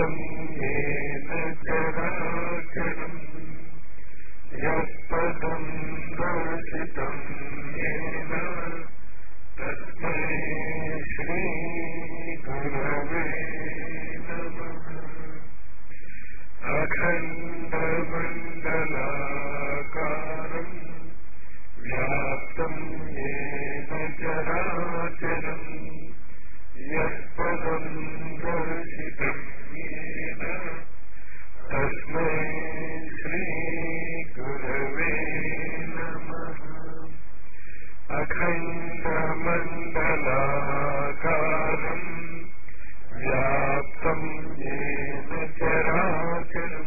వ్యాప్తం ఏన చరాచరం యత్పదం దర్శితం ఏన తస్మై శ్రీ గురవే నమః అఖండమండలాకారం వ్యాప్తం ఏన చరాచరం యత్పదం దర్శితం ఏన తస్మై శ్రీ గురవే నమః అఖండమండలాకారం వ్యాప్తం ఏన చరాచరం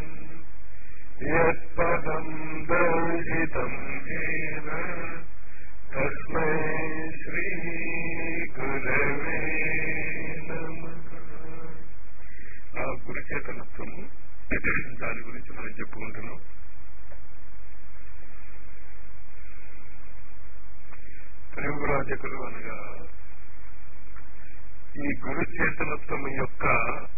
యత్పదం దర్శితం ఏన తస్మై శ్రీ గురవే నమః ఆ గురుచేతనత్వము దాని గురించి మనం చెప్పుకుంటున్నాం ప్రేమరాజకులు అనగా ఈ గురు చేతనత్వం యొక్క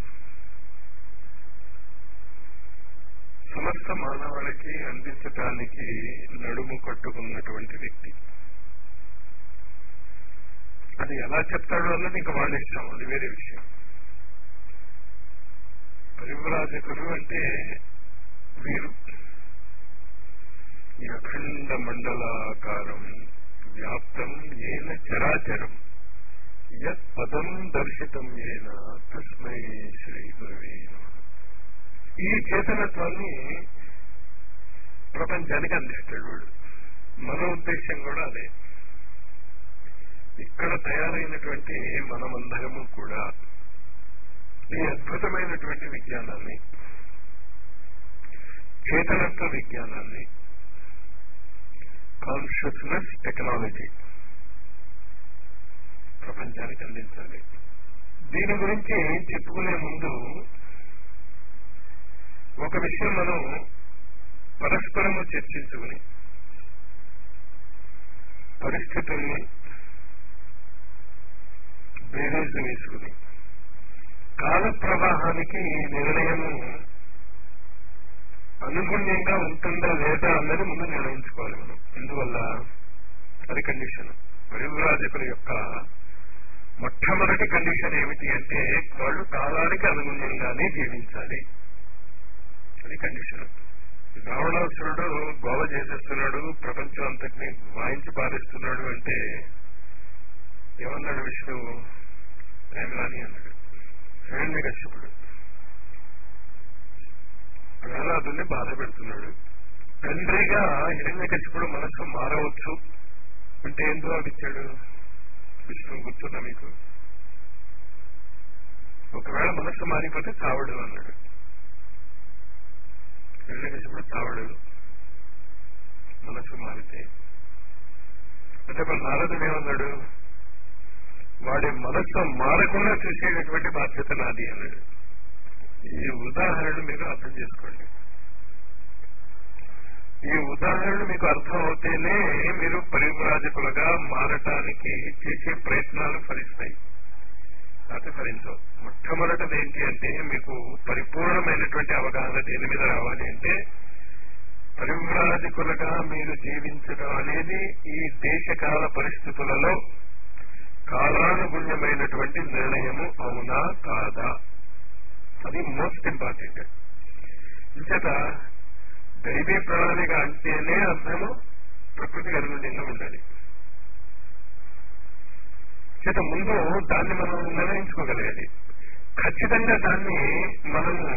సమస్త మానవాళికి అందించటానికి నడుము కట్టుకున్నటువంటి వ్యక్తి అది ఎలా చెప్తాడో అన్నది ఇంకా వాళ్ళ ఇష్టం అది వేరే విషయం పరివ్రాజకులు అంటే వీరు ఈ అఖండ మండలాకారం వ్యాప్తం ఏన చరాచరం యత్ పదం దర్శితం ఏన తస్మై శ్రీ గురువే నమః. ఈ చేతనత్వాన్ని ప్రపంచానికి అందిస్తాడు వాడు మన ఉద్దేశం కూడా అదే ఇక్కడ తయారైనటువంటి మనమందరము కూడా ఈ అద్భుతమైనటువంటి విజ్ఞానాన్ని చేతనత్వ విజ్ఞానాన్ని కాన్షియస్నెస్ టెక్నాలజీ ప్రపంచానికి అందించాలి దీని గురించి చెప్పుకునే ముందు ఒక విషయం మనం పరస్పరము చర్చించుకుని పరిస్థితుల్ని బేరేజు వేసుకుని కాల ప్రవాహానికి ఈ నిర్ణయము అనుగుణ్యంగా ఉంటుందా లేదా అన్నది ముందు నిర్ణయించుకోవాలి మనం ఎందువల్ల అది కండిషన్ పరివ్రాజకుల యొక్క మొట్టమొదటి కండిషన్ ఏమిటి అంటే వాళ్ళు కాలానికి అనుగుణ్యంగానే జీవించాలి అది కండిషన్ రావణాసురుడు గోవ చేసేస్తున్నాడు ప్రపంచం అంతటిని వాయించి పారేస్తున్నాడు అంటే ఏమన్నాడు విష్ణువు ప్రేమలాని అన్నాడు హిరణ్య కశ్యపుడు ప్రహ్లాదుని బాధ పెడుతున్నాడు తండ్రిగా హిరణ్య కశ్యపుడు మనసు మారవచ్చు అంటే ఏం జవాబిచ్చాడు విష్ణువు గుర్తున్నా మీకు ఒకవేళ మనస్సు మారిపోతే చావడు అన్నాడు హిరణ్యకశిపుడు చావడు మనస్సు మారితే అంటే మరి నారదుడు ఏమన్నాడు వాడి మనస్సు మారకుండా చూసేటటువంటి బాధ్యత నాది అన్నాడు ఈ ఉదాహరణ మీరు అర్థం చేసుకోండి ఈ ఉదాహరణ మీకు అర్థం అవుతేనే మీరు పరివ్రాజకులుగా మారటానికి చేసే ప్రయత్నాలు ఫలిస్తాయి లేకపోతే ఫలించవు మొట్టమొదటిది ఏంటి అంటే మీకు పరిపూర్ణమైనటువంటి అవగాహన దేని మీద రావాలి అంటే పరివ్రాజకులుగా మీరు జీవించడం అనేది ఈ దేశకాల పరిస్థితులలో కాలానుగుణ్యమైనటువంటి నిర్ణయము అవునా కాదా అది మోస్ట్ ఇంపార్టెంట్ ఇంచేత దైవీ ప్రణాళిక అంటేనే అర్థము ప్రకృతికి అనుగుణ్యంగా ఉండాలి చేత ముందు దాన్ని మనం నిర్ణయించుకోగలిగాలి ఖచ్చితంగా దాన్ని మనము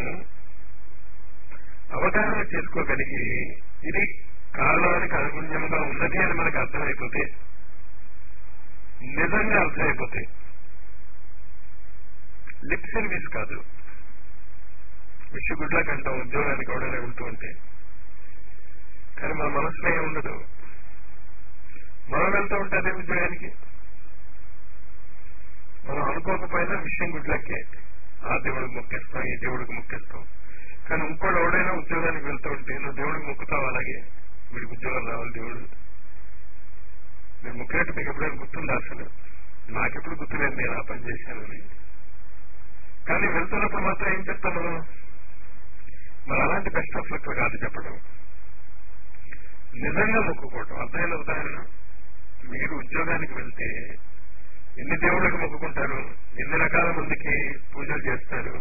అవగాహన చేసుకోగలిగి ఇది కాలానికి అనుగుణ్యంగా ఉన్నది అని మనకు అర్థమైపోతే నిజంగా అర్థమైపోతే లిప్ సర్వీస్ కాదు విషగుడ్లా కంటాం ఉద్యోగానికి ఎవడైనా వెళ్తూ ఉంటే కానీ మన మనసులో ఏమి ఉండదు మనం వెళ్తూ ఉంటే అదే ఉద్యోగానికి మనం అనుకోకపోయినా విషయం గుడ్లకే ఆ దేవుడికి మొక్కేస్తాం ఈ దేవుడికి మొక్కేస్తాం కానీ ఇంకోటి ఎవడైనా ఉద్యోగానికి వెళ్తూ ఉంటే నువ్వు దేవుడికి మొక్కుతావు అలాగే వీడికి ఉద్యోగం రావాలి దేవుడు నేను మొక్కినట్టు మీకు ఎప్పుడైనా గుర్తుందా అసలు నాకెప్పుడు గుర్తులేదు నేను ఆ పని చేశానని కానీ వెళ్తున్నప్పుడు మాత్రం ఏం చెప్తాం మనం ముచ్చట్లు కాదు చెప్పడం నిజంగా మొక్కుకోవటం అర్థమైన ఉదాహరణ మీరు ఉద్యోగానికి వెళ్తే ఎన్ని దేవుళ్ళకి మొక్కుకుంటారు ఎన్ని రకాల మందికి పూజలు చేస్తారు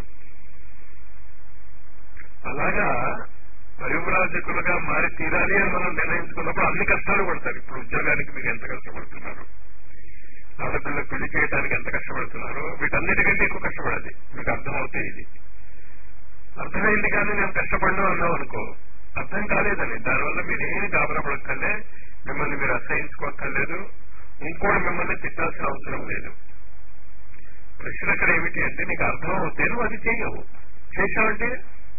అలాగా పరివ్రాజకులుగా మారి తీరాలి అని మనం నిర్ణయించుకున్నప్పుడు అన్ని కష్టాలు పడతారు ఇప్పుడు ఉద్యోగానికి మీరు ఎంత కష్టపడుతున్నారు ఆడపిల్లలకు పెళ్లి చేయడానికి ఎంత కష్టపడుతున్నారో వీటన్నిటికంటే ఎక్కువ కష్టపడాలి మీకు అర్థమవుతాయి ఇది అర్థమైంది కానీ నేను కష్టపడను అన్నాం అనుకో అర్థం కాలేదని దానివల్ల మీరు ఏమి గాబరపడక్కర్లే మిమ్మల్ని మీరు అసహించుకోక్కర్లేదు ఇంకోటి మిమ్మల్ని తిట్టాల్సిన అవసరం లేదు ప్రశ్న అక్కడ ఏమిటి అంటే నీకు అర్థం అవుతే నువ్వు అది చేయవు చేసావంటే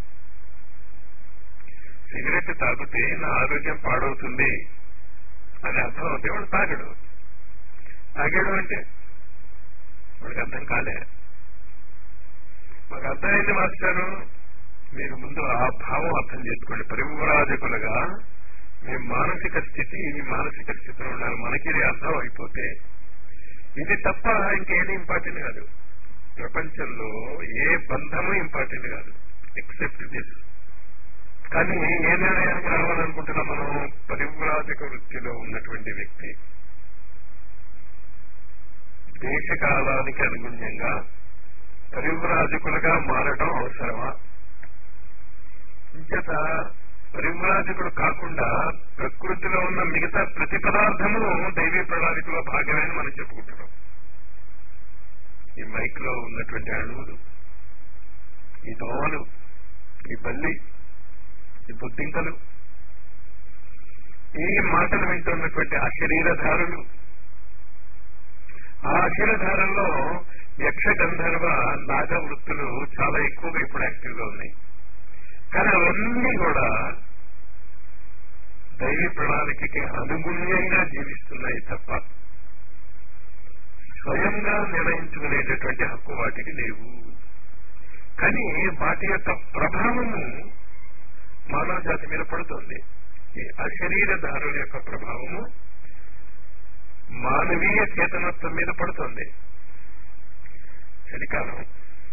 సిగరెట్ తాగితే నా ఆరోగ్యం పాడవుతుంది అని అర్థం అవుతే వాడు తాగడు తాగాడు అంటే వాడికి అర్థం కాలే మాకు అర్థమైంది మాస్టారు మీరు ముందు ఆ భావం అర్థం చేసుకోండి పరివ్రాజకులుగా మీ మానసిక స్థితి ఈ మానసిక స్థితిలో ఉండాలి మనకి ఇది అర్థం అయిపోతే ఇది తప్ప ఇంకేది ఇంపార్టెంట్ కాదు ప్రపంచంలో ఏ బంధము ఇంపార్టెంట్ కాదు ఎక్సెప్ట్ దిస్ కానీ ఏ నిర్ణయానికి రావాలనుకుంటున్నాం మనం పరివ్రాజక వృత్తిలో ఉన్నటువంటి వ్యక్తి దేశకాలానికి అనుగుణ్యంగా పరివ్రాజకులుగా మారటం అవసరమా ఇంచేత పరివ్రాజకుడు కాకుండా ప్రకృతిలో ఉన్న మిగతా ప్రతి పదార్థము దైవీ ప్రణాళికలో భాగమే అని మనం చెప్పుకుంటున్నాం ఈ మైక్ లో ఉన్నటువంటి అణువులు ఈ దోమలు ఈ బల్లి ఈ బొద్దింకలు ఈ మాటలు వింటున్నటువంటి ఆ శరీరధారులు ఆ శరీరధారంలో యక్ష గంధర్వ నాగ వృత్తులు చాలా ఎక్కువగా ఇప్పుడు యాక్టివ్ గా ఉన్నాయి కానీ అవన్నీ కూడా దైవీ ప్రణాళికకి అనుగుణ్యంగా జీవిస్తున్నాయి తప్ప స్వయంగా నిర్ణయించుకునేటటువంటి హక్కు వాటికి లేవు కానీ వాటి యొక్క ప్రభావము మానవ జాతి మీద పడుతుంది ఈ అశరీరధారుల యొక్క ప్రభావము మానవీయ చేతనత్వం మీద పడుతుంది చలికాలం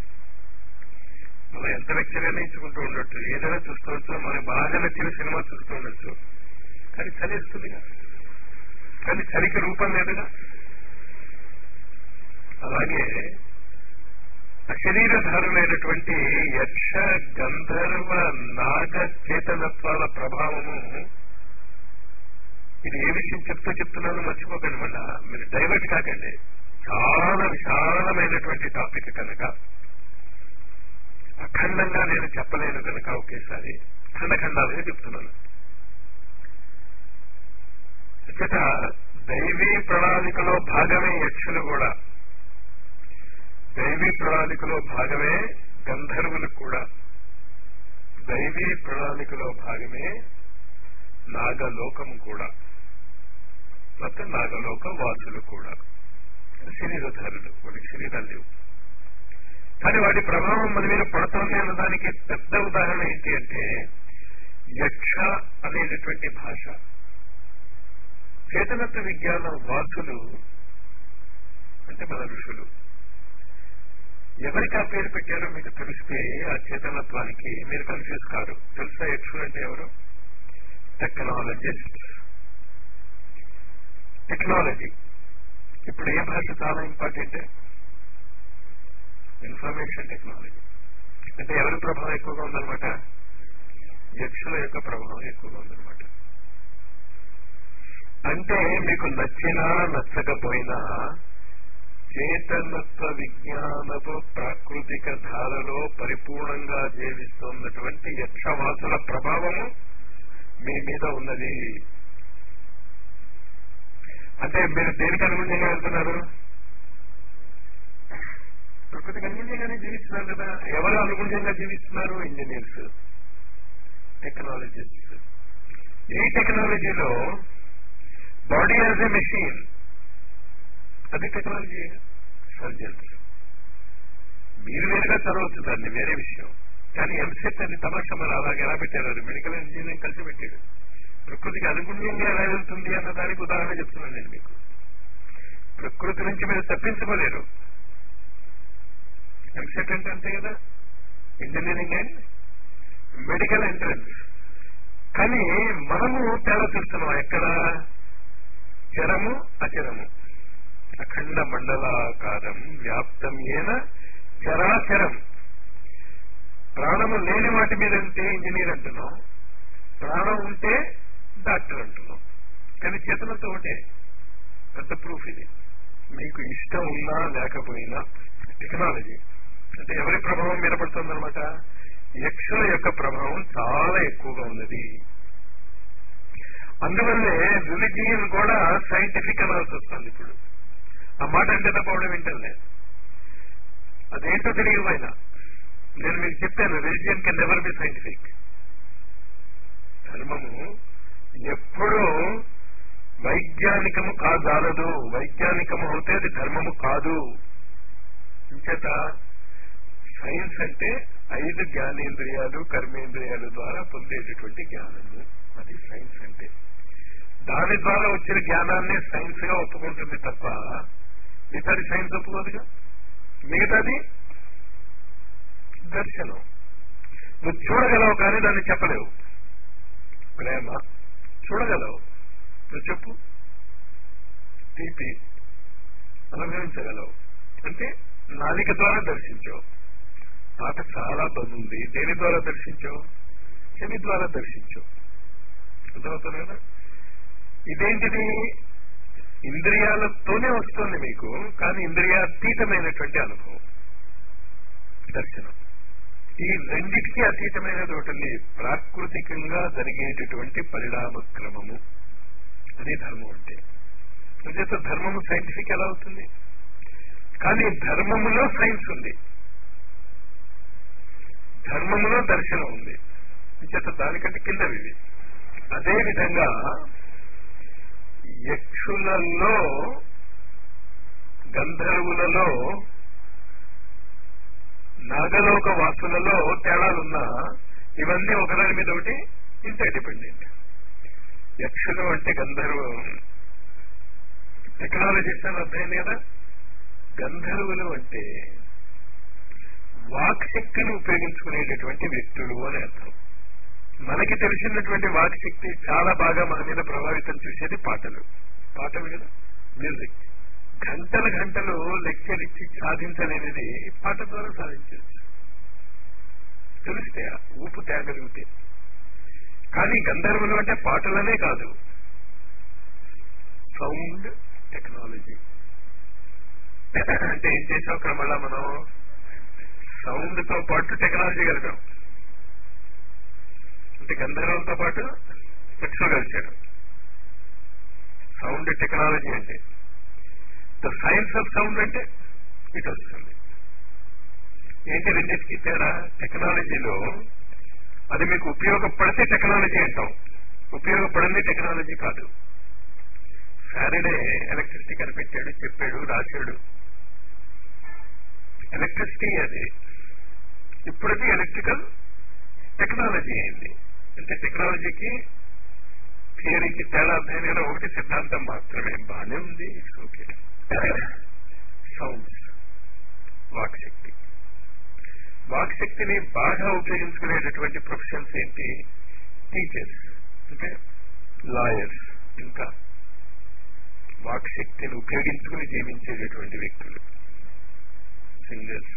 మనం ఎంత లెక్చర్ ఇచ్చుకుంటూ ఉండొచ్చు ఏదైనా చూసుకోవచ్చు మనకి బాగా నచ్చిన సినిమా చూస్తూ ఉండొచ్చు కానీ చలిస్తుందిగా కానీ చలికి రూపం లేదుగా అలాగే అశరీరధారులైనటువంటి యక్ష గంధర్వ నాగ చేతనత్వాల ప్రభావము ఇది ఏ విషయం చెప్తూ చెప్తున్నానో మర్చిపోకండి మళ్ళా మీరు డైవర్ట్ కాకండి చాలా విశాలమైనటువంటి టాపిక్ కనుక అఖండంగా నేను చెప్పలేను కనుక ఒకేసారి ఖండఖండాలుగా చెప్తున్నాను ఇచ్చట దైవీ ప్రణాళికలో భాగమే యక్షులు కూడా దైవీ ప్రణాళికలో భాగమే గంధర్వులు కూడా దైవీ ప్రణాళికలో భాగమే నాగలోకం కూడా మొత్తం నాగలోక వాసులు కూడా శరీరధారులు వాడికి శరీరాలు లేవు కానీ వాటి ప్రభావం మన మీద పడుతోంది అన్నదానికి పెద్ద ఉదాహరణ ఏంటి అంటే యక్ష అనేటటువంటి భాష చేతనత్వ విజ్ఞాన వాసులు అంటే మన ఋషులు ఎవరికి ఆ పేరు పెట్టారో మీకు తెలిస్తే ఆ చేతనత్వానికి మీరు కన్ఫ్యూజ్ కారు తెలుసా యక్షులు అంటే ఎవరు టెక్నాలజిస్ట్ టెక్నాలజీ ఇప్పుడు ఏ భాష చాలా ఇంపార్టెంట్ ఇన్ఫర్మేషన్ టెక్నాలజీ అంటే ఎవరి ప్రభావం ఎక్కువగా ఉందన్నమాట యక్షుల యొక్క ప్రభావం ఎక్కువగా ఉందన్నమాట అంటే మీకు నచ్చినా నచ్చకపోయినా చేతనత్వ విజ్ఞానపు ప్రాకృతిక ధారలో పరిపూర్ణంగా జీవిస్తున్నటువంటి యక్షవాసుల ప్రభావము మీ మీద ఉన్నది అంటే మీరు దేనికి అనుగుణ్యంగా వెళ్తున్నారు ప్రకృతికి అనుగుణ్యంగానే జీవిస్తున్నారు కదా ఎవరు అనుగుణ్యంగా జీవిస్తున్నారు ఇంజనీర్స్ టెక్నాలజిస్ట్ ఈ టెక్నాలజీలో బాడీ యాజ్ ఎ మెషిన్ అది టెక్నాలజీ సర్జన్స్ మీరు వేరుగా చదవచ్చు దాన్ని వేరే విషయం కానీ ఎంసెట్ అని తమాషా మరి అలాగే ఎలా పెట్టారు అది మెడికల్ ఇంజనీరింగ్ కలిసి పెట్టాడు ప్రకృతికి అనుగుణ్యంగా ఎలా వెళ్తుంది అన్న దానికి ఉదాహరణ చెప్తున్నాను నేను మీకు ప్రకృతి నుంచి మీరు తప్పించుకోలేరు ఎంసెట్ అంటే అంతే కదా ఇంజనీరింగ్ అండ్ మెడికల్ ఎంట్రన్స్ కానీ మనము తేడా చూస్తున్నాం ఎక్కడ చరము అచరము అఖండ మండలాకారం వ్యాప్తం ఏన చరాచరం ప్రాణము లేని వాటి మీద ఉంటే ఇంజనీర్ అంటున్నాం ప్రాణం ఉంటే డాక్టర్ అంటున్నాం కానీ చేతనతో ఒకటే పెద్ద ప్రూఫ్ ఇది మీకు ఇష్టం ఉన్నా లేకపోయినా టెక్నాలజీ అంటే ఎవరి ప్రభావం మీద పడుతుందన్నమాట యక్షుల యొక్క ప్రభావం చాలా ఎక్కువగా ఉన్నది అందువల్లే రిలిజియన్ కూడా సైంటిఫిక్ అనాల్సి వస్తుంది ఇప్పుడు ఆ మాట అంటే తప్పవడం వింటలే అదేంటో తెలియదు ఆయన నేను మీకు చెప్పాను religion can never be scientific ధర్మము ఎప్పుడూ వైజ్ఞానికము కాజాలదు వైజ్ఞానికము అవుతే అది ధర్మము కాదు ఇంచేత సైన్స్ అంటే ఐదు జ్ఞానేంద్రియాలు కర్మేంద్రియాల ద్వారా పొందేటటువంటి జ్ఞానము అది సైన్స్ అంటే దాని ద్వారా వచ్చిన జ్ఞానాన్ని సైన్స్ గా ఒప్పుకుంటుంది తప్ప మిగతాది సైన్స్ ఒప్పుకోదుగా మిగతాది దర్శనం నువ్వు చూడగలవు కానీ దాన్ని చెప్పలేవు ప్రేమ చూడగలవు నువ్వు చెప్పు తీపి అనుభవించగలవు అంటే నాలిక ద్వారా దర్శించావు మాట చాలా బాగుంది దేని ద్వారా దర్శించావు చెవి ద్వారా దర్శించావు అర్థమవుతుంది కదా ఇదేంటిది ఇంద్రియాలతోనే వస్తుంది మీకు కానీ ఇంద్రియాతీతమైనటువంటి అనుభవం దర్శనం ఈ రెండిటికి అతీతమైనది ఒకటి ఉంది ప్రాకృతికంగా జరిగేటటువంటి పరిణామ క్రమము అది ధర్మం అంటే అంచేత ధర్మము సైంటిఫిక్ ఎలా అవుతుంది కానీ ధర్మములో సైన్స్ ఉంది ధర్మములో దర్శనం ఉంది అంచేత దానికంటే కిందవి ఇవి అదే విధంగా యక్షులలో గంధర్వులలో నాగలోక వాసులలో తేడాలున్నా ఇవన్నీ ఒకదాని మీద ఒకటి ఇంటర్ డిపెండెంట్ యక్షులు అంటే గంధర్వ టెక్నాలజీస్ అని అర్థమైంది కదా గంధర్వులు అంటే వాక్ శక్తిని ఉపయోగించుకునేటటువంటి వ్యక్తులు అని అర్థం మనకి తెలిసినటువంటి వాక్ శక్తి చాలా బాగా మన మీద ప్రభావితం చూసేది పాటలు పాటలు కదా మ్యూజిక్ గంటల గంటలు లెక్చర్ ఇచ్చి సాధించలేనిది పాట ద్వారా సాధించవచ్చు తెలిస్తే ఊపు తేగలిగితే కానీ గంధర్వులు అంటే పాటలనే కాదు సౌండ్ టెక్నాలజీ అంటే ఏం చేసాం అక్కడ మళ్ళా మనం సౌండ్ తో పాటు టెక్నాలజీ కలిపాం అంటే గంధర్వులతో పాటు యక్షులు కలిశాడు సౌండ్ టెక్నాలజీ అంటే ద సైన్స్ ఆఫ్ సౌండ్ అంటే ఇటు వస్తుంది ఏంటి రెండింటికి తేడా టెక్నాలజీలో అది మీకు ఉపయోగపడితే టెక్నాలజీ అంటాం ఉపయోగపడింది టెక్నాలజీ కాదు సాటర్డే ఎలక్ట్రిసిటీ కనిపెట్టాడు చెప్పాడు రాశాడు ఎలక్ట్రిసిటీ అది ఇప్పుడది ఎలక్ట్రికల్ టెక్నాలజీ అయింది అంటే టెక్నాలజీకి థియరీకి తేడా అధ్యయనంలో ఒకటి సిద్ధాంతం మాత్రమే బాగానే ఉంది ఓకే సౌండ్స్ వాక్శక్తి వాక్శక్తిని బాగా ఉపయోగించుకునేటటువంటి ప్రొఫెషన్స్ ఏంటి టీచర్స్ అంటే లాయర్స్ ఇంకా వాక్శక్తిని ఉపయోగించుకుని జీవించేటటువంటి వ్యక్తులు సింగర్స్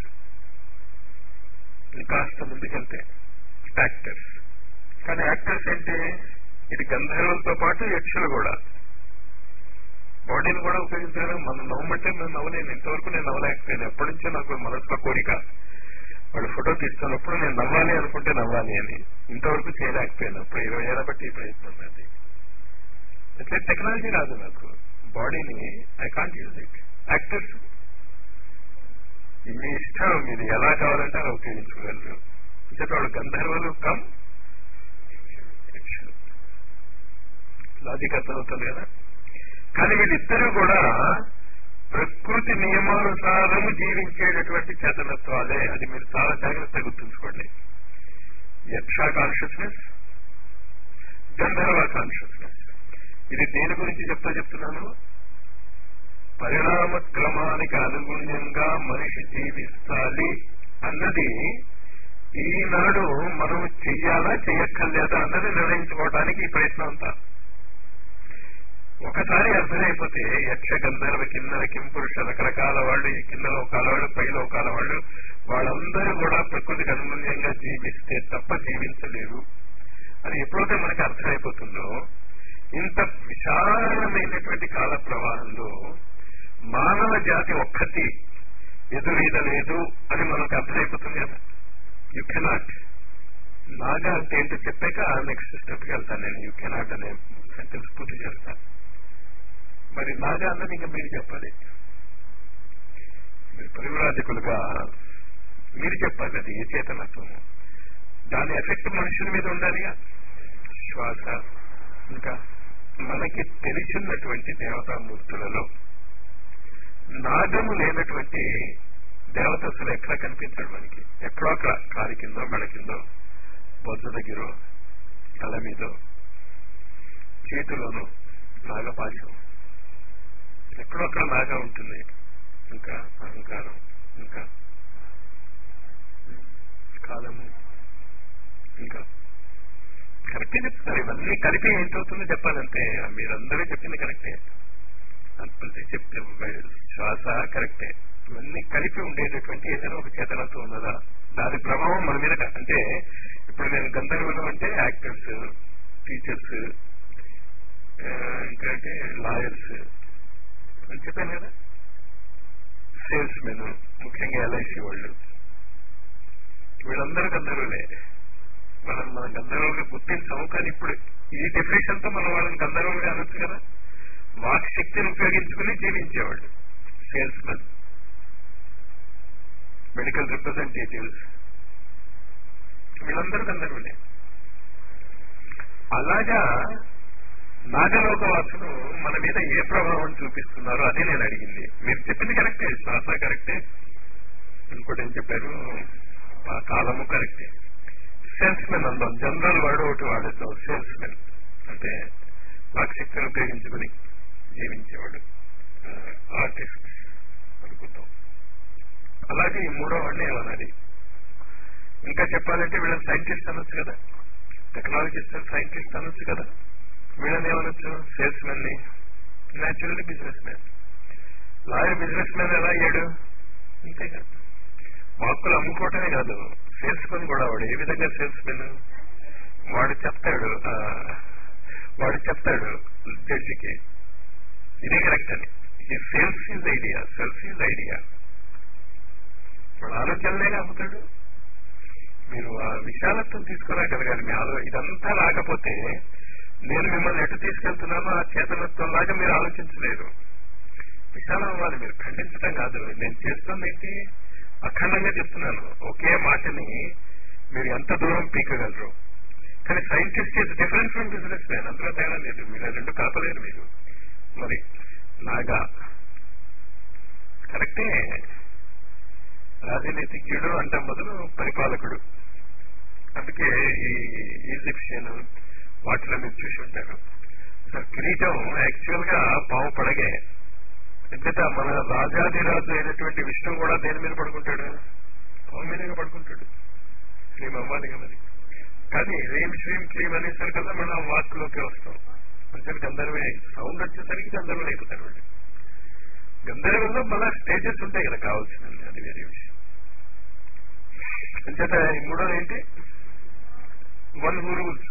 ఇంకాస్త ముందుకెళ్తే యాక్టర్స్ కానీ యాక్టర్స్ అంటే ఇది గంధర్వులతో పాటు యక్షులు కూడా బాడీని కూడా ఉపయోగించారు మనం నవ్వమంటే మేము నవ్వలేను ఇంతవరకు నేను నవ్వలేకపోయాను ఎప్పటి నుంచో నాకు మనసులో కోరిక వాళ్ళు ఫోటో తీస్తున్నప్పుడు నేను నవ్వాలి అనుకుంటే నవ్వాలి అని ఇంతవరకు చేయలేకపోయాను అప్పుడు ఇరవై ఏళ్ళ బట్టి ఈ ప్రయత్నం అది అట్లే టెక్నాలజీ రాదు నాకు బాడీని I can't use it actors మీ ఇష్టం మీరు ఎలా కావాలంటే అలా ఉపయోగించుకోగలరు అంటే వాళ్ళు గంధర్వులు కమ్ లాజిక్ అర్థమవుతుంది కదా కానీ వీళ్ళిద్దరూ కూడా ప్రకృతి నియమానుసారము జీవించేటటువంటి చేతనత్వాలే అది మీరు చాలా జాగ్రత్తగా గుర్తుంచుకోండి యక్ష కాన్షియస్నెస్ గంధర్వ కాన్షియస్నెస్ ఇది దేని గురించి చెప్తా చెప్తున్నాను పరిణామ క్రమానికి అనుగుణ్యంగా మనిషి జీవిస్తాలి అన్నది ఈనాడు మనం చెయ్యాలా చెయ్యక్కర్లేదా అన్నది నిర్ణయించుకోవడానికి ఈ ప్రయత్నం అంతా ఒకసారి అర్థమైపోతే యక్ష గంధర్వ కిన్నర కింపురుష రకరకాల వాళ్ళు ఈ కింద లోకాల వాళ్ళు పై లోకాల వాళ్ళు వాళ్ళందరూ కూడా ప్రకృతికి అనుగుణ్యంగా జీవిస్తే తప్ప జీవించలేరు అది ఎప్పుడైతే మనకి అర్థమైపోతుందో ఇంత విశాలమైనటువంటి కాల ప్రవాహంలో మానవ జాతి ఒక్కటి ఎదురీదలేదు అని మనకు అర్థమైపోతుంది కదా యు కెనాట్ నాగా అంటే ఏంటో చెప్పాక నెక్స్ట్ స్టెప్కి వెళ్తాను నేను యు కెనాట్ అనే సెంటెన్స్ పూర్తి చేస్తాను మరి నాగా అన్నది ఇంకా మీరు చెప్పాలి మీరు పరివరాజకులుగా మీరు చెప్పాలి అది ఏ చేతనత్వము దాని ఎఫెక్ట్ మనుషుల మీద ఉండాలిగా శ్వాస ఇంకా మనకి తెలిసినటువంటి దేవతామూర్తులలో నాగము లేనటువంటి దేవత అసలు ఎక్కడ కనిపించాడు మనకి ఎక్కడో అక్కడ కాలి కిందో మెడ కిందో బొజ్జ దగ్గర తల మీదో చేతిలోను నాగపాశం ఎక్కడో అక్కడ నాగా ఉంటుంది ఇంకా అహంకారం ఇంకా కాలము ఇంకా కరెక్టే చెప్తారు ఇవన్నీ కలిపి ఏంటవుతుందో చెప్పాలంటే మీరందరూ చెప్పింది కరెక్టే ప్రతి చెప్తే శ్వాస కరెక్టే ఇవన్నీ కలిపి ఉండేటటువంటి ఏదైనా ఒక చేతనత్వం ఉన్నదా దాని ప్రభావం మన మీద క- అంటే ఇప్పుడు నేను గంధర్వులు అంటే యాక్టర్స్ టీచర్స్ ఇంకంటే లాయర్స్ అని చెప్పాను కదా సేల్స్ మెన్ ముఖ్యంగా ఎల్ఐసి వాళ్ళు వీళ్ళందరూ గంధర్వులే మనం మన గంధర్వులుగా గుర్తించాము కానీ ఇప్పుడు ఈ డెఫినేషన్ తో మనం వాళ్ళని గంధర్వులుగా అనొచ్చు కదా వాక్ శక్తిని ఉపయోగించుకుని జీవించేవాళ్ళు సేల్స్ మెన్ మెడికల్ రిప్రజెంటేటివ్స్ వీళ్ళందరూ గంధర్వులే అలాగా నాగలోకవాసులు మన మీద ఏ ప్రభావం చూపిస్తున్నారో అదే నేను అడిగింది మీరు చెప్పింది కరెక్టే శ్వాస కరెక్టే ఇంకోటి ఏం చెప్పారు ఆ కాలము కరెక్టే సేల్స్ మెన్ అందాం జనరల్ వర్డ్ ఒకటి వాడేద్దాం సేల్స్ మెన్ అంటే వాక్శక్తిని ఉపయోగించుకుని జీవించేవాడు ఆర్టిస్ట్ అనుకుంటాం అలాగే ఈ మూడో వాడిని ఏమన్నది ఇంకా చెప్పాలంటే వీళ్ళని సైంటిస్ట్ అనొచ్చు కదా టెక్నాలజిస్ట్ సైంటిస్ట్ అనొచ్చు కదా వీళ్ళని ఏమనొచ్చు సేల్స్ మెన్ ని naturally businessman lawyer businessman ఎలా అయ్యాడు అంతే కదా వాక్కులు అమ్ముకోవటమే కాదు సేల్స్ మెన్ కూడా వాడు ఏ విధంగా సేల్స్ మెన్ వాడు చెప్తాడు ఆ, వాడు చెప్తాడు జడ్జికి ఇదే కరెక్ట్ అని ఈ sales is idea sells is idea వాడు ఆలోచనలే అమ్ముతాడు మీరు ఆ విశాలత్వం తీసుకురాగలగాలి మీ ఆలో ఇదంతా రాకపోతే నేను మిమ్మల్ని ఎటు తీసుకెళ్తున్నానో ఆ చేతనత్వం లాగా మీరు ఆలోచించలేరు విశాలం అవ్వాలి మీరు ఖండించడం కాదు నేను చేస్తుంది ఏంటి అఖండంగా చెప్తున్నాను ఒకే మాటని మీరు ఎంత దూరం పీకగలరు కానీ scientist is different from businessman అందులో తేడా లేదు మీరు ఆ రెండు కలపలేరు మీరు మరి నాగా కరెక్టే రాజనీతిజ్ఞుడు అంటే మొదలు పరిపాలకుడు అందుకే ఈ ఈజిప్షియన్ వాటిలో మీరు చూసి ఉంటారు అసలు కిరీటం యాక్చువల్ గా పాము పడగే ఎందుకంటే మన రాజాధిరాజు అయినటువంటి విష్ణువు కూడా దేని మీద పడుకుంటాడు పాము మీదగా పడుకుంటాడు శ్రీం అవ్వాలి మరి కానీ రేం శ్రీం క్లీం అనేసరికల్లా మనం వాక్లోకి వస్తాం కొంచెం గంధర్వే సౌండ్ వచ్చేసరికి గంధర్వులు అయిపోతారు వాళ్ళు గంధర్వుల్లో మళ్ళా స్టేజెస్ ఉంటాయి కదా కావాల్సినవి అది వేరే విషయం అంచేత ఈ మూడోది ఏంటి వన్ హూ రూల్స్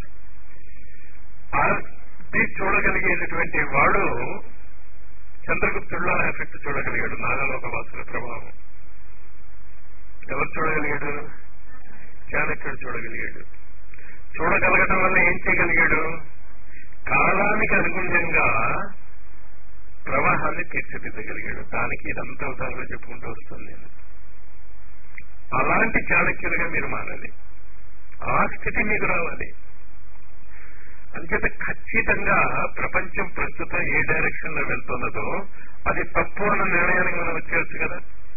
అది చూడగలిగేటటువంటి వాడు చంద్రగుప్తుడిలో ఆ ఎఫెక్ట్ చూడగలిగాడు నాగలోక వాసుల ప్రభావం ఎవరు చూడగలిగాడు చాణక్యుడు చూడగలిగాడు చూడగలగడం వల్ల ఏం చేయగలిగాడు కాలానికి అనుగుణంగా ప్రవాహాన్ని తీర్చిదిద్దగలిగాడు దానికి ఇదంతా ఉదాహరణ చెప్పుకుంటూ వస్తుంది నేను అలాంటి చాణక్యులుగా మీరు మారాలి ఆ స్థితి మీకు రావాలి అంచేత ఖచ్చితంగా ప్రపంచం ప్రస్తుతం ఏ డైరెక్షన్ లో వెళ్తున్నదో అది తప్పు అన్న నిర్ణయానికి మనం వచ్చేయచ్చు కదా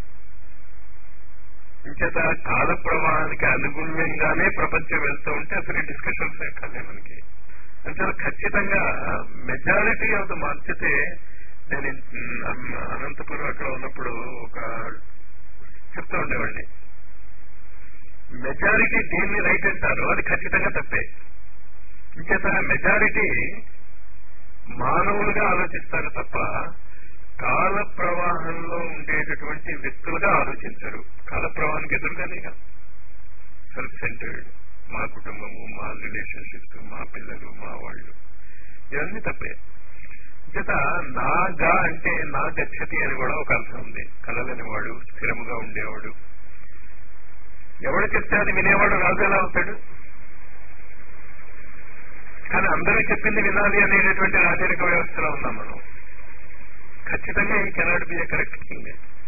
అంచేత కాల ప్రవాహానికి అనుగుణ్యంగానే ప్రపంచం వెళ్తూ ఉంటే అసలు ఈ డిస్కషన్స్ ఎక్కర్లే మనకి అంచేత ఖచ్చితంగా మెజారిటీ ఆఫ్ ద మార్చితే నేను ఉమ్, అనంతపురం అక్కడ ఉన్నప్పుడు ఒక చెప్తా ఉండేవాడిని మెజారిటీ దేన్ని రైట్ అంటారో అది ఖచ్చితంగా తప్పే ఇంచేత మెజారిటీ మానవులుగా ఆలోచిస్తారు తప్ప కాల ప్రవాహంలో ఉండేటటువంటి వ్యక్తులుగా ఆలోచించరు కాల ప్రవాహానికి ఎదురుగానే సెల్ఫ్ సెంటర్డ్ మా కుటుంబము మా రిలేషన్షిప్స్ మా పిల్లలు మా వాళ్ళు ఇవన్నీ తప్పే చేత నాగా అంటే నా గచ్చతి అని కూడా ఒక అర్థం ఉంది కలలని వాడు స్థిరముగా ఉండేవాడు ఎవడు చెప్తే అది వినేవాడు రాజు ఎలా అవుతాడు కానీ అందరూ చెప్పింది వినాలి అనేటటువంటి రాజరిక వ్యవస్థలో ఉన్నాం మనం ఖచ్చితంగా ఈ cannot be correct thing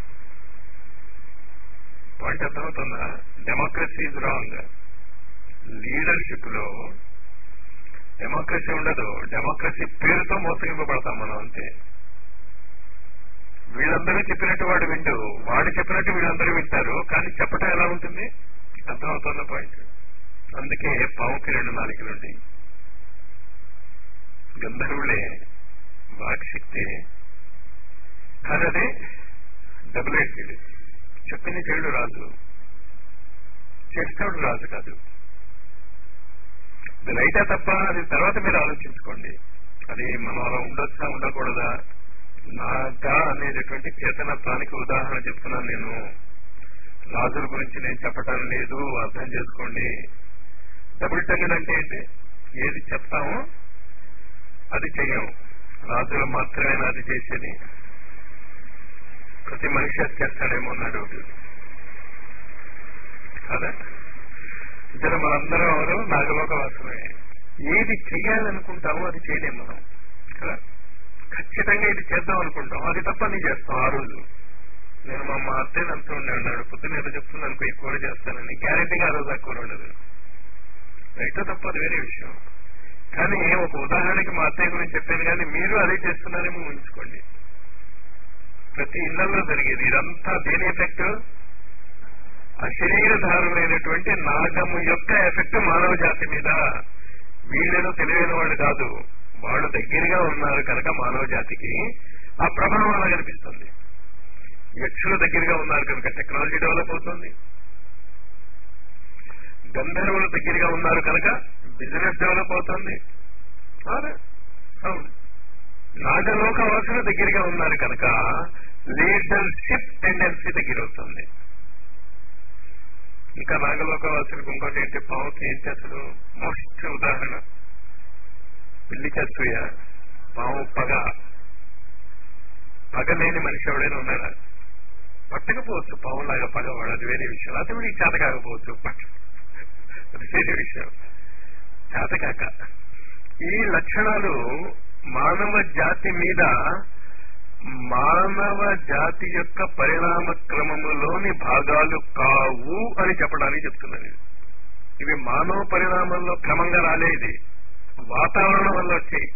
point అర్థమవుతుందా డెమోక్రసీ ఇస్ రాంగ్ లీడర్షిప్ లో డెమోక్రసీ ఉండదు డెమోక్రసీ పేరుతో మోసగింపబడతాం మనం అంతే వీళ్ళందరూ చెప్పినట్టు వాడు వింటూ వాడు చెప్పినట్టు వీళ్ళందరూ వింటారు కానీ చెప్పటం ఎలా ఉంటుంది అర్థమవుతున్న పాయింట్ అందుకే పావుకి రెండు నాలుగులుండి గంధర్వులే వాక్శక్తి కానీ అదే డబుల్ ఎయిటెడ్ చెప్పింది చెడు రాజు చేస్తాడు రాజు కాదు ఇది రైటా తప్ప అది తర్వాత మీరు ఆలోచించుకోండి అది మనం అలా ఉండొచ్చా ఉండకూడదా నాగా అనేటటువంటి చేతనత్వానికి ఉదాహరణ చెప్తున్నాను నేను రాజుల గురించి నేను చెప్పటం లేదు అర్థం చేసుకోండి డబుల్ టంగడ్ అంటే ఏంటి ఏది చెప్తామో అది చెయ్యం రాజులు మాత్రమే అది చేసేది ప్రతి మనిషి అది చేస్తాడేమో అన్నాడు కదా ఇద్దరు మనందరం ఎవరు నాగలోక వాసమే ఏది చెయ్యాలనుకుంటామో అది చేయలేం మనం కదా ఖచ్చితంగా ఇది చేద్దాం అనుకుంటాం అది తప్ప నీ చేస్తాం ఆ రోజు నేను మా మా అత్తయ్య అంటూ ఉండే ఉన్నాడు పొద్దున్న ఏదో చెప్తుంది అనుకో ఈ కూర చేస్తానని గ్యారెంటీగా ఆ రోజు ఆ కూర ఉండదు రైట్ తప్ప అది వేరే విషయం కానీ ఒక ఉదాహరణకి మా అత్తయ్య గురించి చెప్పాను కానీ మీరు అదే చేస్తున్నారేమో ఊహించుకోండి ప్రతి ఇళ్లలో జరిగేది ఇదంతా దేని ఎఫెక్ట్ అశరీరధారులైనటువంటి నాగము యొక్క ఎఫెక్ట్ మానవ జాతి మీద వీళ్ళేదో తెలివైన వాళ్ళు కాదు వాళ్ళు దగ్గరగా ఉన్నారు కనుక మానవ జాతికి ఆ ప్రభావం అలా కనిపిస్తుంది యక్షుల దగ్గరగా ఉన్నారు కనుక టెక్నాలజీ డెవలప్ అవుతుంది గంధర్వుల దగ్గరగా ఉన్నారు కనుక బిజినెస్ డెవలప్ అవుతుంది అవును నాగలోక వాసుల దగ్గరగా ఉన్నారు కనుక లీడర్షిప్ టెండెన్సీ దగ్గర అవుతుంది ఇంకా నాగలోక వాసులకు ఇంకోటి ఏంటి పావుకి ఏంటి అసలు మోస్ట్ ఉదాహరణ పిల్లి చేస్తుయ పావు పగ పగ లేని మనిషి ఎవడైనా ఉన్నాడా పట్టకపోవచ్చు పావులాగా పగవాడు అది వేరే విషయం అది వీడికి చేత కాకపోవచ్చు అది వేరే విషయం చేతకాక ఈ లక్షణాలు మానవ జాతి మీద మానవ జాతి యొక్క పరిణామ క్రమములోని భాగాలు కావు అని చెప్పడానికి చెప్తున్నది ఇవి మానవ పరిణామంలో క్రమంగా రాలేదు వాతావరణం వల్ల వచ్చాయి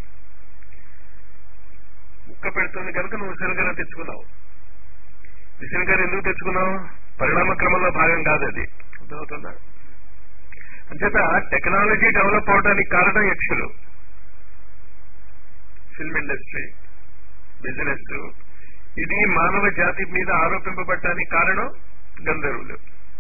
ఉక్క పెడుతుంది కనుక నువ్వు విసనకర తెచ్చుకున్నావు విసనకర ఎందుకు తెచ్చుకున్నావు పరిణామ క్రమంలో భాగం కాదు అది అర్థమవుతుందా అంచేత టెక్నాలజీ డెవలప్ అవడానికి కారణం యక్షులు ఫిల్మ్ ఇండస్ట్రీ బిజినెస్ ఇది మానవ జాతి మీద ఆరోపింపబడటానికి కారణం గంధర్వులు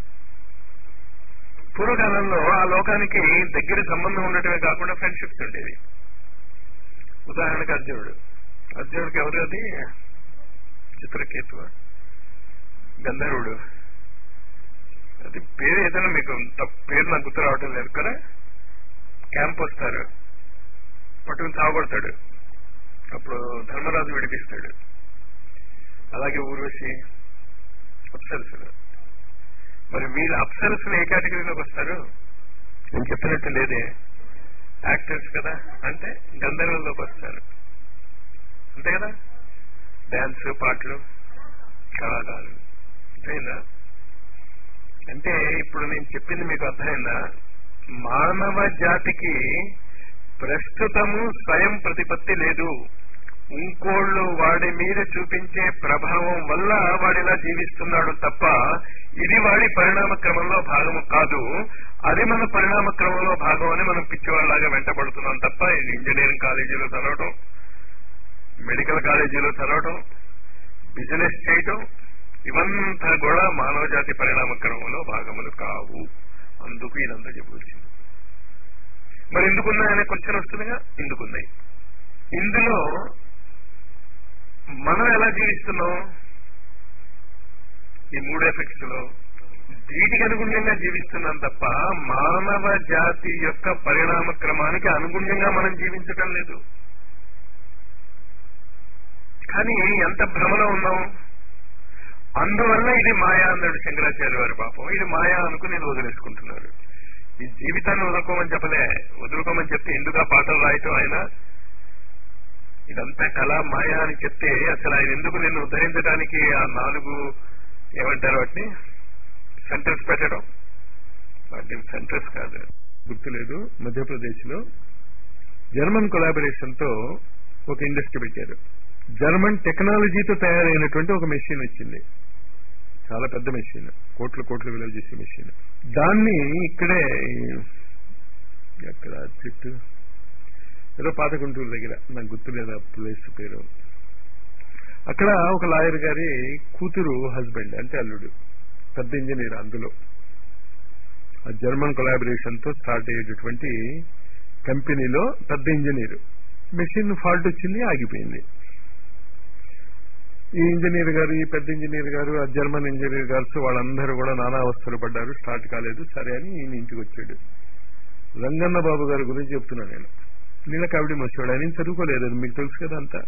పూర్వకాలంలో ఆ లోకానికి దగ్గర సంబంధం ఉండటమే కాకుండా ఫ్రెండ్షిప్స్ ఉండేవి ఉదాహరణకు అర్జునుడు అర్జునుడికి ఎవరు అది చిత్రకేతువ గంధర్వుడు అది పేరు ఏదైనా మీకు పేరు నాకు గుర్తు రావటం లేదు కదా క్యాంప్ వస్తారు పట్టుకుని సాగొడతాడు అప్పుడు ధర్మరాజు విడిపిస్తాడు అలాగే ఊర్వశి అప్సరసులు మరి వీళ్ళు అప్సరసులు ఏ కేటగిరీలోకి వస్తారు నేను చెప్పినట్టు లేదే యాక్టర్స్ కదా అంటే గంధర్వుల్లోకి వస్తారు అంతే కదా డాన్స్ పాటలు కళాకారులు అంతేనా అంటే ఇప్పుడు నేను చెప్పింది మీకు అర్థమైందా మానవ జాతికి ప్రస్తుతము స్వయం ప్రతిపత్తి లేదు ఇంకోళ్ళు వాడి మీద చూపించే ప్రభావం వల్ల వాడిలా జీవిస్తున్నాడు తప్ప ఇది వాడి పరిణామ క్రమంలో భాగము కాదు అది మన పరిణామ క్రమంలో భాగం అని మనం పిచ్చివాళ్ళలాగా వెంటబడుతున్నాం తప్ప ఇది ఇంజనీరింగ్ కాలేజీలో చదవటం మెడికల్ కాలేజీలో చదవటం బిజినెస్ చేయటం ఇవంతా కూడా మానవ జాతి పరిణామ క్రమంలో భాగములు కావు అందుకు ఇదంతా చెప్పుకొచ్చింది మరి ఎందుకున్నాయి అనే క్వశ్చన్ వస్తుందిగా ఎందుకున్నాయి ఇందులో మనం ఎలా జీవిస్తున్నాం ఈ మూడు ఎఫెక్ట్స్ లో వీటికి అనుగుణ్యంగా జీవిస్తున్నాం తప్ప మానవ జాతి యొక్క పరిణామ క్రమానికి అనుగుణ్యంగా మనం జీవించటం లేదు కానీ ఎంత భ్రమలో ఉన్నాం అందువల్ల ఇది మాయా అన్నాడు శంకరాచార్య వారి పాపం ఇది మాయా అనుకుని నేను వదిలేసుకుంటున్నారు ఈ జీవితాన్ని వదులుకోమని చెప్పలే వదులుకోమని చెప్తే ఎందుకు ఆ పాటలు రాయటం ఆయన ఇదంతా కళ మాయా అని చెప్తే అసలు ఆయన ఎందుకు నిన్ను ఉద్ధరించడానికి ఆ నాలుగు ఏమంటారు వాటిని సెంటర్స్ పెట్టడం వాటిని సెంటర్స్ కాదు గుర్తులేదు మధ్యప్రదేశ్ లో జర్మన్ కొలాబరేషన్ తో ఒక ఇండస్ట్రీ పెట్టారు జర్మన్ టెక్నాలజీతో తయారైనటువంటి ఒక మెషిన్ వచ్చింది చాలా పెద్ద మెషిన్ కోట్ల కోట్లు విలువ చేసే మెషిన్ దాన్ని ఇక్కడే ఎక్కడ చెట్టు ఏదో పాత గుంటూరు దగ్గర నాకు గుర్తులేదు ఆ ప్లేస్ పేరు అక్కడ ఒక లాయర్ గారి కూతురు హస్బెండ్ అంటే అల్లుడు పెద్ద ఇంజనీర్ అందులో ఆ జర్మన్ కొలాబరేషన్ తో స్టార్ట్ అయ్యేటటువంటి కంపెనీలో పెద్ద ఇంజనీర్ మెషిన్ ఫాల్ట్ వచ్చింది ఆగిపోయింది ఈ ఇంజనీర్ గారు ఈ పెద్ద ఇంజనీర్ గారు ఆ జర్మన్ ఇంజనీర్ గారు వాళ్ళందరూ కూడా నానా అవస్థలు పడ్డారు స్టార్ట్ కాలేదు సరే అని ఈయన ఇంటికి వచ్చాడు రంగన్న బాబు గారి గురించి చెప్తున్నాను నేను నీళ్ళ కావిడి మర్చివాడు ఆయన చదువుకోలేదు అది మీకు తెలుసు కదా అంతా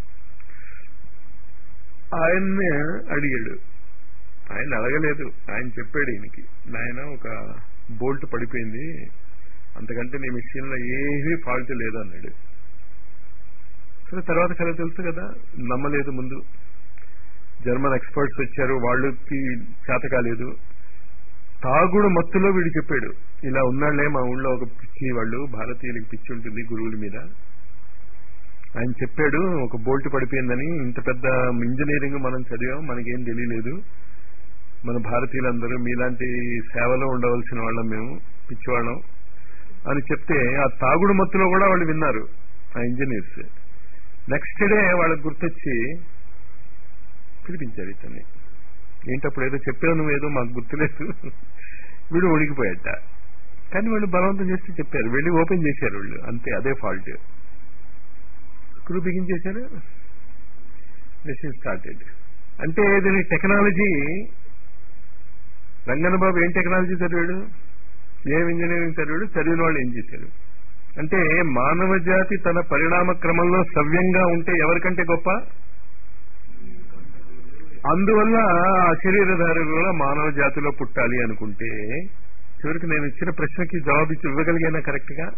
ఆయన్నే అడిగాడు ఆయన అడగలేదు ఆయన చెప్పాడు ఈయనకి నాయన ఒక బోల్ట్ పడిపోయింది అంతకంటే నీ మిషన్ లో ఏమీ ఫాల్ట్ లేదు అన్నాడు సరే తర్వాత కథ తెలుసు కదా నమ్మలేదు ముందు జర్మన్ ఎక్స్పర్ట్స్ వచ్చారు వాళ్ళకి చేత కాలేదు తాగుడు మత్తులో వీడు చెప్పాడు ఇలా ఉన్నాళ్లే మా ఊళ్ళో ఒక పిచ్చి వాళ్ళు భారతీయులకి పిచ్చి ఉంటుంది గురువుల మీద ఆయన చెప్పాడు ఒక బోల్ట్ పడిపోయిందని ఇంత పెద్ద ఇంజనీరింగ్ మనం చదివాం మనకేం తెలియలేదు మన భారతీయులందరూ మీలాంటి సేవలో ఉండవలసిన వాళ్ళం మేము పిచ్చివాళ్ళం అని చెప్తే ఆ తాగుడు మత్తులో కూడా వాళ్ళు విన్నారు ఆ ఇంజనీర్స్ నెక్స్ట్ డే వాళ్ళకి గుర్తొచ్చి పిలిపించారు ఇతన్ని ఏంటప్పుడు ఏదో చెప్పావు నువ్వేదో మాకు గుర్తులేదు వీడు ఒడిగిపోయాట కానీ వాళ్ళు బలవంతం చేసి చెప్పారు వెళ్ళి ఓపెన్ చేశారు వీళ్ళు అంతే అదే ఫాల్ట్ స్క్రూ బిగించేశారు మెషిన్ స్టార్టెడ్ అంటే దీని టెక్నాలజీ రంగన్న బాబు ఏం టెక్నాలజీ చదివాడు ఏం ఇంజనీరింగ్ చదివాడు చదివిన వాళ్ళు ఏం చేశారు అంటే మానవ జాతి తన పరిణామ క్రమంలో సవ్యంగా ఉంటే ఎవరికంటే గొప్ప అందువల్ల ఆ శరీరధారులు కూడా మానవ జాతిలో పుట్టాలి అనుకుంటే చివరికి నేను ఇచ్చిన ప్రశ్నకి జవాబు ఇచ్చి ఇవ్వగలిగానా కరెక్ట్ గా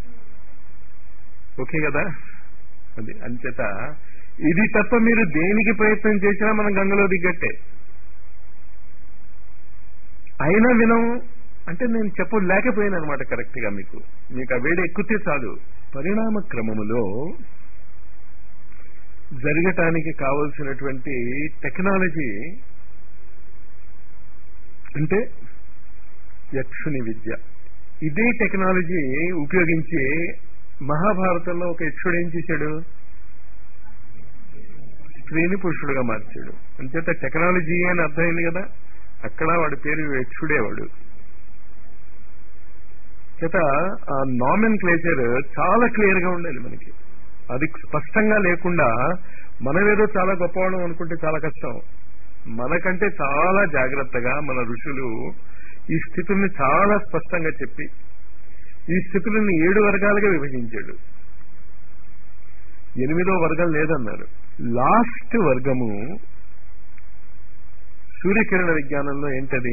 ఓకే కదా అది అంచేత ఇది తప్ప మీరు దేనికి ప్రయత్నం చేసినా మనం గంగలో దిగ్గట్టే అయినా వినం అంటే నేను చెప్పలేకపోయాను అనమాట కరెక్ట్ గా మీకు మీకు ఆ వేడి ఎక్కితే చాలు పరిణామ క్రమములో జరగటానికి కావలసినటువంటి టెక్నాలజీ అంటే యక్షుని విద్య ఇదే టెక్నాలజీ ఉపయోగించి మహాభారతంలో ఒక యక్షుడు ఏం చేశాడు స్త్రీని పురుషుడుగా మార్చాడు అంచేత టెక్నాలజీ అని అర్థమైంది కదా అక్కడ వాడి పేరు యక్షుడే వాడు చేత ఆ నామెన్ క్లేచర్ చాలా క్లియర్ గా ఉండాలి మనకి అది స్పష్టంగా లేకుండా మనమేదో చాలా గొప్పవాళ్ళం అనుకుంటే చాలా కష్టం మనకంటే చాలా జాగ్రత్తగా మన ఋషులు ఈ స్థితుల్ని చాలా స్పష్టంగా చెప్పి ఈ స్థితులను ఏడు వర్గాలుగా విభజించాడు ఎనిమిదో వర్గం లేదన్నారు లాస్ట్ వర్గము సూర్యకిరణ విజ్ఞానంలో ఏంటది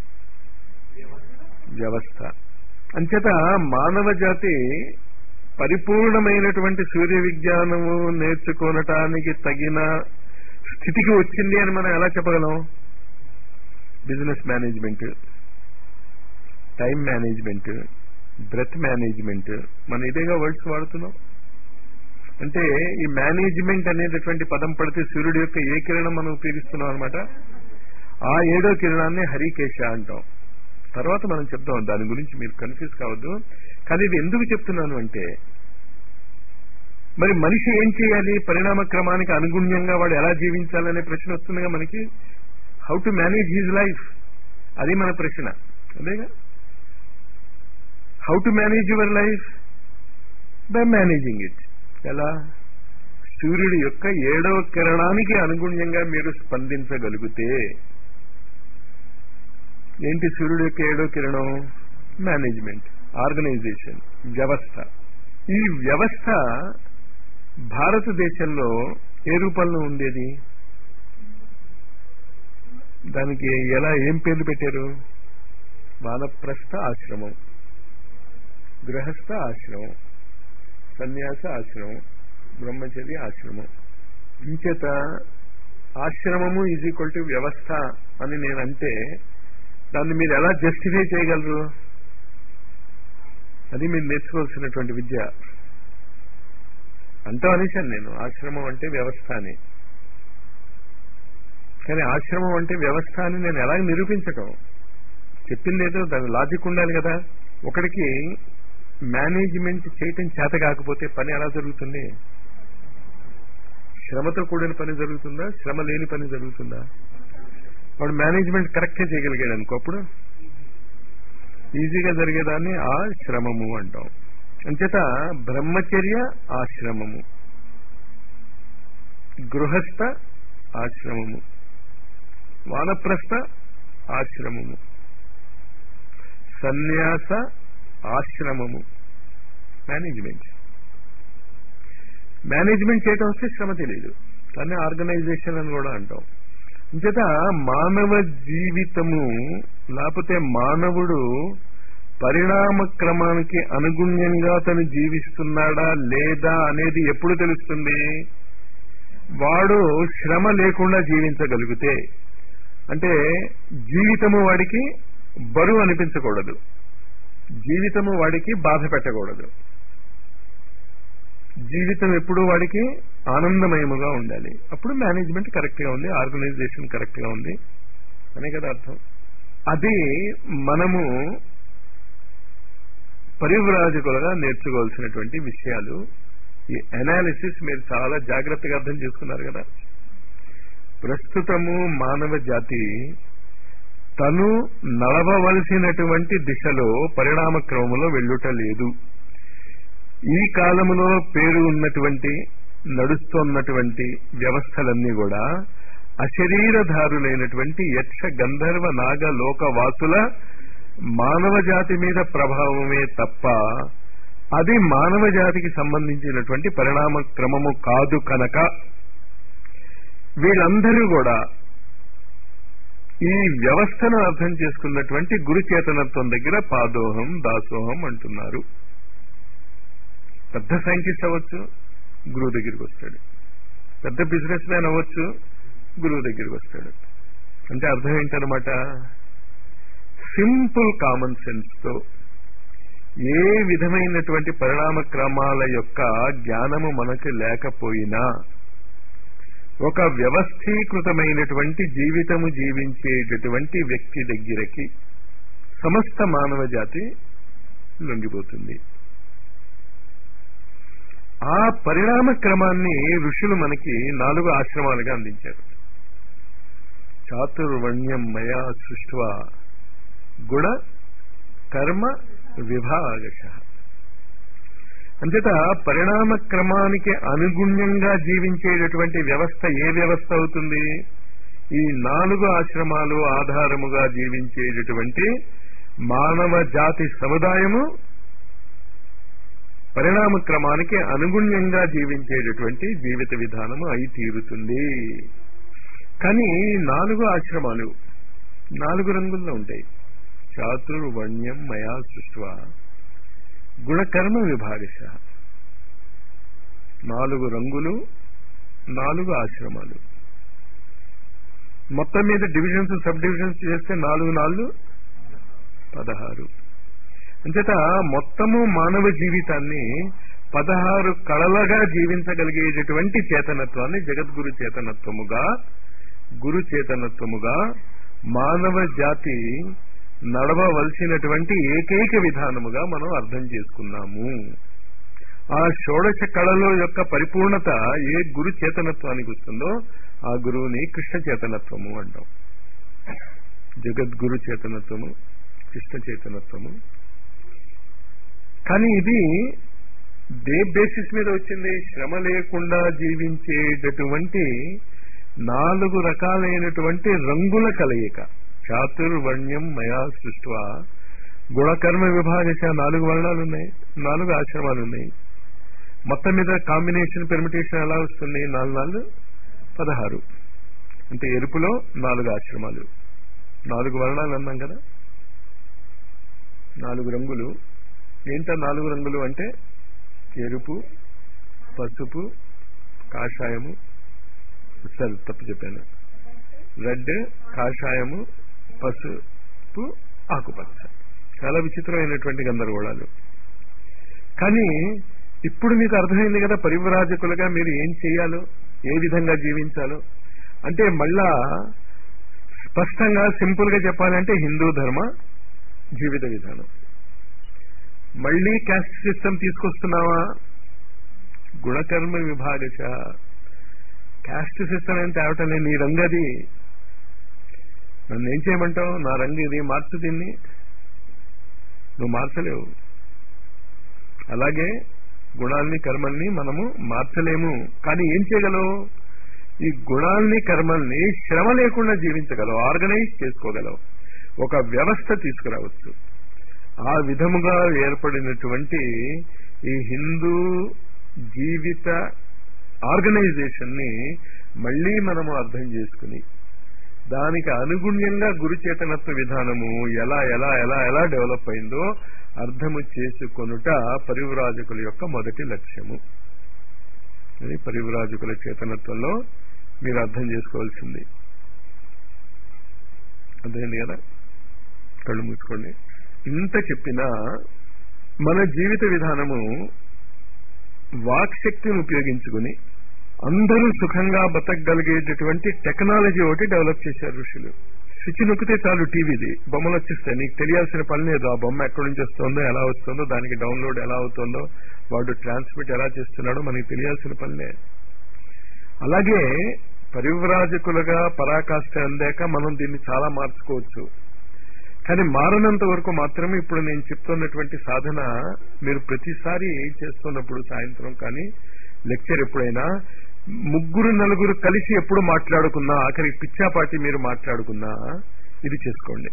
వ్యవస్థ అంచేత మానవ జాతి పరిపూర్ణమైనటువంటి సూర్య విజ్ఞానము నేర్చుకోనటానికి తగిన స్థితికి వచ్చింది అని మనం ఎలా చెప్పగలం business management time management breath management మనం ఇదేగా వర్డ్స్ వాడుతున్నాం అంటే ఈ మేనేజ్మెంట్ అనేటటువంటి పదం పడితే సూర్యుడి యొక్క ఏ కిరణం మనం ఉపయోగిస్తున్నాం అనమాట ఆ ఏడో కిరణాన్ని హరికేశ అంటాం తర్వాత మనం చెప్తాం దాని గురించి మీరు కన్ఫ్యూజ్ కావద్దు కానీ ఇది ఎందుకు చెప్తున్నాను అంటే మరి మనిషి ఏం చేయాలి పరిణామ క్రమానికి అనుగుణ్యంగా వాడు ఎలా జీవించాలనే ప్రశ్న వస్తుందిగా మనకి how to manage his life అది మన ప్రశ్న అదేగా how to manage your life by managing it ఎలా సూర్యుడి యొక్క ఏడవ కిరణానికి అనుగుణ్యంగా మీరు స్పందించగలిగితే ఏంటి సూర్యుడి యొక్క ఏడవ కిరణం మేనేజ్మెంట్ ఆర్గనైజేషన్ వ్యవస్థ ఈ వ్యవస్థ భారతదేశంలో ఏ రూపంలో ఉండేది దానికి ఎలా ఏం పేర్లు పెట్టారు వానప్రస్థ ఆశ్రమం గృహస్థ ఆశ్రమం సన్యాస ఆశ్రమం బ్రహ్మచర్య ఆశ్రమం ఇంచేత ఆశ్రమము ఈజ్ ఈక్వల్ టు వ్యవస్థ అని నేనంటే దాన్ని మీరు ఎలా జస్టిఫై చేయగలరు అది మీరు నేర్చుకోవాల్సినటువంటి విద్య అంటూ అనేసాను నేను ఆశ్రమం అంటే వ్యవస్థ అని కానీ ఆశ్రమం అంటే వ్యవస్థ అని నేను ఎలా నిరూపించటం చెప్పింది ఏదో దాని లాజిక్ ఉండాలి కదా ఒకడికి మేనేజ్మెంట్ చేయటం చేత కాకపోతే పని ఎలా జరుగుతుంది శ్రమతో కూడిన పని జరుగుతుందా శ్రమ లేని పని జరుగుతుందా వాడు మేనేజ్మెంట్ కరెక్ట్గా చేయగలిగాడు అనుకో అప్పుడు ఈజీగా జరిగేదాన్ని ఆ శ్రమము అంటాం అంచేత బ్రహ్మచర్య ఆశ్రమము గృహస్థ ఆశ్రమము వానప్రస్థ ఆశ్రమము సన్యాస ఆశ్రమము మేనేజ్మెంట్ మేనేజ్మెంట్ చేయటం వస్తే శ్రమ తెలియదు దాన్ని ఆర్గనైజేషన్ అని కూడా అంటాం అంచేత మానవ జీవితము లేకపోతే మానవుడు పరిణామ క్రమానికి అనుగుణ్యంగా తను జీవిస్తున్నాడా లేదా అనేది ఎప్పుడు తెలుస్తుంది వాడు శ్రమ లేకుండా జీవించగలిగితే అంటే జీవితము వాడికి బరువు అనిపించకూడదు జీవితము వాడికి బాధ పెట్టకూడదు జీవితం ఎప్పుడు వాడికి ఆనందమయముగా ఉండాలి అప్పుడు మేనేజ్మెంట్ కరెక్ట్ గా ఉంది ఆర్గనైజేషన్ కరెక్ట్ గా ఉంది అనే కదా అర్థం అది మనము పరివ్రాజకులుగా నేర్చుకోవాల్సినటువంటి విషయాలు ఈ అనాలిసిస్ మీరు చాలా జాగ్రత్తగా అర్థం చేసుకున్నారు కదా ప్రస్తుతము మానవ జాతి తను నడవవలసినటువంటి దిశలో పరిణామ క్రమంలో వెళ్ళుట లేదు ఈ కాలములో పేరు ఉన్నటువంటి నడుస్తున్నటువంటి వ్యవస్థలన్నీ కూడా అశరీరధారులైనటువంటి యక్ష గంధర్వ నాగ లోకవాసుల మానవ జాతి మీద ప్రభావమే తప్ప అది మానవ జాతికి సంబంధించినటువంటి పరిణామ క్రమము కాదు కనుక వీళ్ళందరూ కూడా ఈ వ్యవస్థను అర్థం చేసుకున్నటువంటి గురు చేతనత్వం దగ్గర పాదోహం దాసోహం అంటున్నారు పెద్ద సైంటిస్ట్ అవ్వచ్చు గురువు దగ్గరికి వస్తాడు పెద్ద బిజినెస్ మ్యాన్ అవ్వచ్చు గురువు దగ్గరికి వస్తాడు అంటే అర్థం ఏంటనమాట సింపుల్ కామన్ సెన్స్ తో ఏ విధమైనటువంటి పరిణామ క్రమాల యొక్క జ్ఞానము మనకు లేకపోయినా ఒక వ్యవస్థీకృతమైనటువంటి జీవితము జీవించేటటువంటి వ్యక్తి దగ్గరకి సమస్త మానవ జాతి లొంగిపోతుంది ఆ పరిణామ క్రమాన్ని ఋషులు మనకి నాలుగు ఆశ్రమాలుగా అందించారు చాతుర్వణ్యం మయా సృష్వ గుణ కర్మ విభాగశ అంచేత పరిణామ క్రమానికి అనుగుణ్యంగా జీవించేటటువంటి వ్యవస్థ ఏ వ్యవస్థ అవుతుంది ఈ నాలుగు ఆశ్రమాలు ఆధారముగా జీవించేటటువంటి మానవ జాతి సముదాయము పరిణామ క్రమానికి అనుగుణ్యంగా జీవించేటటువంటి జీవిత విధానము అయి తీరుతుంది కానీ నాలుగు ఆశ్రమాలు నాలుగు రంగుల్లో ఉంటాయి చాతుర్వణ్యం మయా సృష్వ గుణకర్మ విభాగశ నాలుగు రంగులు నాలుగు ఆశ్రమాలు మొత్తం మీద డివిజన్స్ సబ్ డివిజన్స్ చేస్తే నాలుగు నాలుగు పదహారు అంచేత మొత్తము మానవ జీవితాన్ని పదహారు కళలుగా జీవించగలిగేటటువంటి చేతనత్వాన్ని జగద్గురు చేతనత్వముగా గురు చేతనత్వముగా మానవ జాతి నడవవలసినటువంటి ఏకైక విధానముగా మనం అర్థం చేసుకున్నాము ఆ షోడశ కళలో యొక్క పరిపూర్ణత ఏ గురు చేతనత్వానికి వస్తుందో ఆ గురువుని కృష్ణ చేతనత్వము అంటాం జగద్గురు చేతనత్వము కృష్ణ చేతనత్వము కానీ ఇది దే బేసిస్ మీద వచ్చింది శ్రమ లేకుండా జీవించేటటువంటి నాలుగు రకాలైనటువంటి రంగుల కలయిక చాతుర్వర్ణ్యం మయా సృష్టి గుణకర్మ విభాగశ నాలుగు వర్ణాలు ఉన్నాయి నాలుగు ఆశ్రమాలు ఉన్నాయి మొత్తం మీద కాంబినేషన్ పెర్మిటేషన్ ఎలా వస్తుంది నాలుగు నాలుగు పదహారు అంటే ఎరుపులో నాలుగు ఆశ్రమాలు నాలుగు వర్ణాలు అన్నాం కదా నాలుగు రంగులు ఏంటో నాలుగు రంగులు అంటే ఎరుపు పసుపు కాషాయము సరే తప్పు చెప్పాను రెడ్ కాషాయము పసుపు ఆకుపచ్చ చాలా విచిత్రమైనటువంటి గందరగోళాలు కానీ ఇప్పుడు మీకు అర్థమైంది కదా పరివ్రాజకులుగా మీరు ఏం చేయాలో ఏ విధంగా జీవించాలో అంటే మళ్ళా స్పష్టంగా సింపుల్ గా చెప్పాలంటే హిందూ ధర్మ జీవిత విధానం మళ్ళీ క్యాస్ట్ సిస్టమ్ తీసుకొస్తున్నావా గుణకర్మ విభాగశ క్యాస్ట్ సిస్టమ్ ఏం తేవటం లేదు నీ రంగు అది నన్ను ఏం చేయమంటావు నా రంగు ఇది మార్చు దీన్ని నువ్వు మార్చలేవు అలాగే గుణాల్ని కర్మల్ని మనము మార్చలేము కానీ ఏం చేయగలవు ఈ గుణాల్ని కర్మల్ని శ్రమ లేకుండా జీవించగలవు ఆర్గనైజ్ చేసుకోగలవు ఒక వ్యవస్థ తీసుకురావచ్చు ఆ విధముగా ఏర్పడినటువంటి ఈ హిందూ జీవిత ఆర్గనైజేషన్ ని మళ్లీ మనము అర్థం చేసుకుని దానికి అనుగుణ్యంగా గురు చేతనత్వ విధానము ఎలా ఎలా ఎలా ఎలా డెవలప్ అయిందో అర్థము చేసుకొనుట పరివ్రాజకుల యొక్క మొదటి లక్ష్యము అది పరివ్రాజకుల చేతనత్వంలో మీరు అర్థం చేసుకోవాల్సింది అర్థమైంది కదా కళ్ళు మూసుకోండి ఇంత చెప్పినా మన జీవిత విధానము వాక్శక్తిని ఉపయోగించుకుని అందరూ సుఖంగా బతకగలిగేటటువంటి టెక్నాలజీ ఒకటి డెవలప్ చేశారు ఋషులు స్విచ్ నొక్కితే చాలు టీవీది బొమ్మలు వచ్చేస్తాయి నీకు తెలియాల్సిన పని లేదు ఆ బొమ్మ ఎక్కడి నుంచి వస్తుందో ఎలా వస్తుందో దానికి డౌన్లోడ్ ఎలా అవుతుందో వాడు ట్రాన్స్మిట్ ఎలా చేస్తున్నాడో మనకి తెలియాల్సిన పనిలే అలాగే పరివ్రాజకులుగా పరాకాష్ట అందాక మనం దీన్ని చాలా మార్చుకోవచ్చు కానీ మారనంత వరకు మాత్రమే ఇప్పుడు నేను చెప్తున్నటువంటి సాధన మీరు ప్రతిసారి చేస్తున్నప్పుడు సాయంత్రం కానీ లెక్చర్ ఎప్పుడైనా ముగ్గురు నలుగురు కలిసి ఎప్పుడు మాట్లాడుకున్నా ఆఖరి పిచ్చాపాటి మీరు మాట్లాడుకున్నా ఇది చేసుకోండి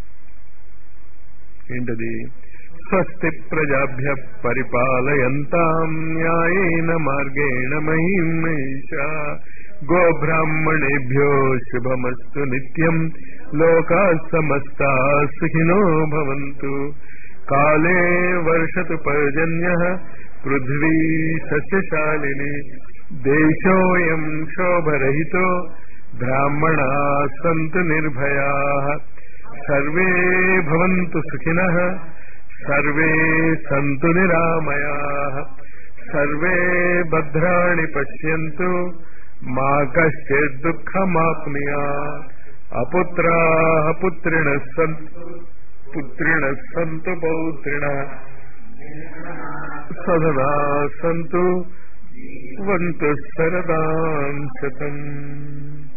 ఏంటది స్వస్తి ప్రజాభ్య పరిపాలయంతాం న్యాయేన మార్గేణ మహిమేష గోబ్రాహ్మణేభ్యో శుభమస్తు నిత్యం లోకా సమస్తా సుఖినో భవంతు కాలే వర్షతు పర్జన్య పృథ్వీ సస్యశాలిని దేశోయం శోభరహితో బ్రాహ్మణా సంతు నిర్భయా సర్వే భవంతు సుఖినః సర్వే సంతు నిరామయా సర్వే భద్రాణి పశ్యంతు మా కశ్చిత్ దుఃఖమాప్నుయా అపుత్రా పుత్రిణ సంతు పుత్రిణ సంతు పౌత్రిణ సదనా సంతు వంతు సరదాం శతం